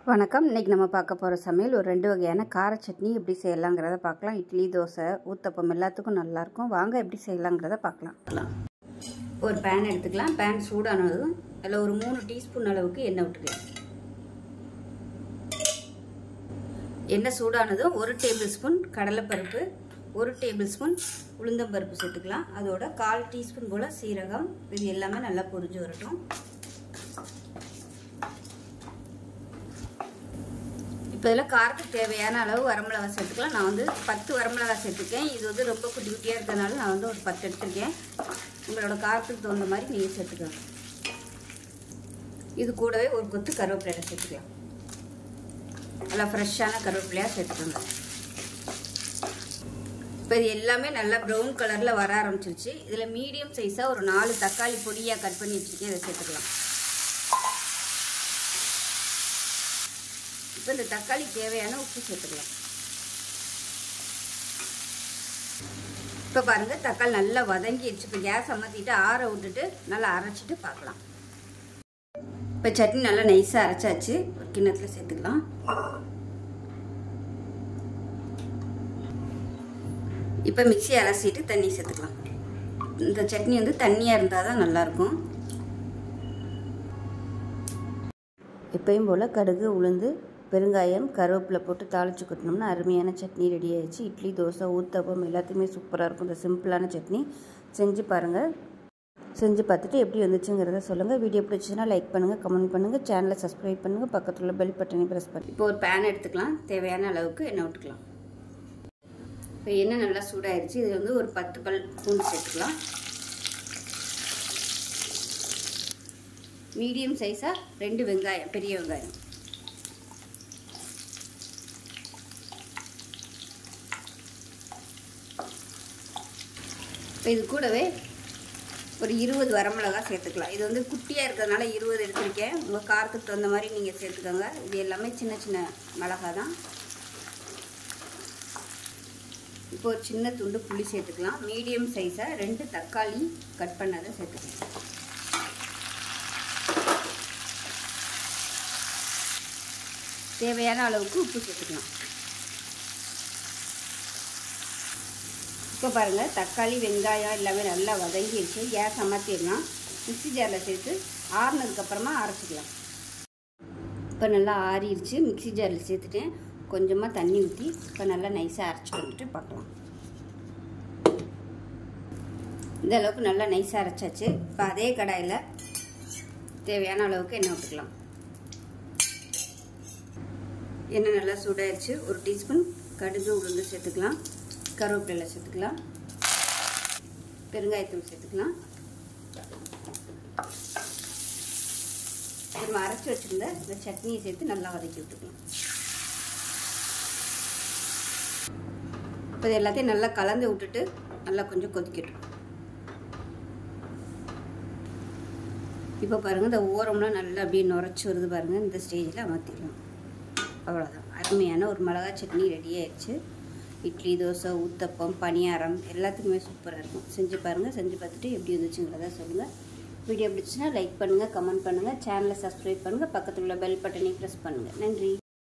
வணக்கம் இன்றைக்கி நம்ம பார்க்க போகிற சமையல் ஒரு ரெண்டு வகையான கார சட்னி எப்படி செய்யலாங்கிறத பார்க்கலாம் இட்லி தோசை ஊத்தப்பம் எல்லாத்துக்கும் நல்லாயிருக்கும் வாங்க எப்படி செய்யலாங்கிறத பார்க்கலாம் ஒரு பேன் எடுத்துக்கலாம் பேன் சூடானதும் அதில் ஒரு மூணு டீஸ்பூன் அளவுக்கு எண்ணெய் விட்டுக்கலாம் எண்ணெய் சூடானதும் ஒரு டேபிள் ஸ்பூன் கடலைப்பருப்பு ஒரு டேபிள் ஸ்பூன் உளுந்தம்பருப்பு சேர்த்துக்கலாம் அதோட கால் டீஸ்பூன் போல் சீரகம் இது எல்லாமே நல்லா பொரிஞ்சு வரட்டும் இப்போ இதில் காரத்துக்கு தேவையான அளவு வரமிளகா சேர்த்துக்கலாம் நான் வந்து பத்து வரமிளகா சேர்த்துருக்கேன் இது வந்து ரொம்ப குட்டி குட்டியாக இருக்கிறதுனால நான் வந்து ஒரு பத்து எடுத்திருக்கேன் உங்களோட காரத்துக்கு தகுந்த மாதிரி நீங்கள் சேர்த்துக்கலாம் இது கூடவே ஒரு கொத்து கருவேப்பிலையை சேர்த்துக்கலாம் நல்லா ஃப்ரெஷ்ஷான கருவேப்பிலையாக சேர்த்துக்கோங்க இப்போ இது எல்லாமே நல்லா ப்ரௌன் கலரில் வர ஆரம்பிச்சிருச்சு இதில் மீடியம் சைஸாக ஒரு நாலு தக்காளி பொடியாக கட் பண்ணி வச்சுருக்கேன் இதை சேர்த்துக்கலாம் இப்போ இந்த தக்காளி தேவையான உப்பு சேர்த்துக்கலாம் இப்போ பாருங்கள் தக்காளி நல்லா வதங்கிடுச்சு இப்போ கேஸ் அமர்த்திட்டு ஆற விட்டுட்டு நல்லா அரைச்சிட்டு பார்க்கலாம் இப்போ சட்னி நல்லா நைஸாக அரைச்சாச்சு ஒரு கிண்ணத்தில் சேர்த்துக்கலாம் இப்போ மிக்சி அலசிட்டு தண்ணி சேர்த்துக்கலாம் இந்த சட்னி வந்து தண்ணியாக இருந்தால் தான் நல்லாயிருக்கும் எப்பயும் போல் கடுகு உளுந்து பெருங்காயம் கருவேப்பிலை போட்டு தாளித்து கொட்டினோம்னா அருமையான சட்னி ரெடி ஆயிடுச்சு இட்லி தோசை ஊத்தப்பம் எல்லாத்துக்குமே சூப்பராக இருக்கும் இந்த சிம்பிளான சட்னி செஞ்சு பாருங்கள் செஞ்சு பார்த்துட்டு எப்படி வந்துச்சுங்கிறத சொல்லுங்கள் வீடியோ பிடிச்சின்னா லைக் பண்ணுங்கள் கமெண்ட் பண்ணுங்கள் சேனலை சப்ஸ்கிரைப் பண்ணுங்கள் பக்கத்தில் உள்ள பெல் பட்டனை ப்ரெஸ் பண்ணி இப்போ ஒரு பேன் எடுத்துக்கலாம் தேவையான அளவுக்கு எண்ணெய் விட்டுக்கலாம் இப்போ எண்ணெய் நல்லா சூடாயிருச்சு இது வந்து ஒரு பத்து பல் பூண்டு சேர்த்துக்கலாம் மீடியம் சைஸாக ரெண்டு வெங்காயம் பெரிய வெங்காயம் இப்போ இது கூடவே ஒரு இருபது வரமிளகா சேர்த்துக்கலாம் இது வந்து குட்டியாக இருக்கிறதுனால இருபது எடுத்திருக்கேன் உங்கள் காரத்துக்கு தகுந்த மாதிரி நீங்கள் சேர்த்துக்கோங்க இது எல்லாமே சின்ன சின்ன மிளகா தான் இப்போ ஒரு சின்ன துண்டு புளி சேர்த்துக்கலாம் மீடியம் சைஸாக ரெண்டு தக்காளி கட் பண்ணதை சேர்த்துக்கலாம் தேவையான அளவுக்கு உப்பு சேர்த்துக்கலாம் இப்போ பாருங்கள் தக்காளி வெங்காயம் எல்லாமே நல்லா வதங்கிடுச்சு கேஸ் அமர்த்திடலாம் மிக்சி ஜாரில் சேர்த்து ஆறுனதுக்கப்புறமா அரைச்சிக்கலாம் இப்போ நல்லா ஆறிடுச்சு மிக்சி ஜாரில் சேர்த்துட்டேன் கொஞ்சமாக தண்ணி ஊற்றி இப்போ நல்லா நைஸாக அரைச்சி வந்துட்டு பார்க்கலாம் இந்த அளவுக்கு நல்லா நைஸாக அரைச்சாச்சு இப்போ அதே கடாயில் தேவையான அளவுக்கு எண்ணெய் விட்டுக்கலாம் எண்ணெய் நல்லா சூடாயிருச்சு ஒரு டீஸ்பூன் கடுகு உளுந்து சேர்த்துக்கலாம் கருவேப்பிலை சேர்த்துக்கலாம் பெருங்காயத்தூள் சேர்த்துக்கலாம் நம்ம அரைச்சி வச்சுருந்த இந்த சட்னியை சேர்த்து நல்லா வதக்கி விட்டுக்கலாம் இப்போ இது எல்லாத்தையும் நல்லா கலந்து விட்டுட்டு நல்லா கொஞ்சம் கொதிக்கட்டும் இப்போ பாருங்கள் இந்த ஓரம்லாம் நல்லா அப்படியே நுரைச்சி வருது பாருங்கள் இந்த ஸ்டேஜில் அமர்த்திடலாம் அவ்வளோதான் அருமையான ஒரு மிளகா சட்னி ரெடி ஆயிடுச்சு இட்லி தோசை ஊத்தப்பம் பணியாரம் எல்லாத்துக்குமே சூப்பராக இருக்கும் செஞ்சு பாருங்கள் செஞ்சு பார்த்துட்டு எப்படி இருந்துச்சுங்கிறத சொல்லுங்கள் வீடியோ பிடிச்சுன்னா லைக் பண்ணுங்கள் கமெண்ட் பண்ணுங்கள் சேனலை சப்ஸ்கிரைப் பண்ணுங்கள் பக்கத்தில் உள்ள பெல் பட்டனையும் ப்ரெஸ் பண்ணுங்கள் நன்றி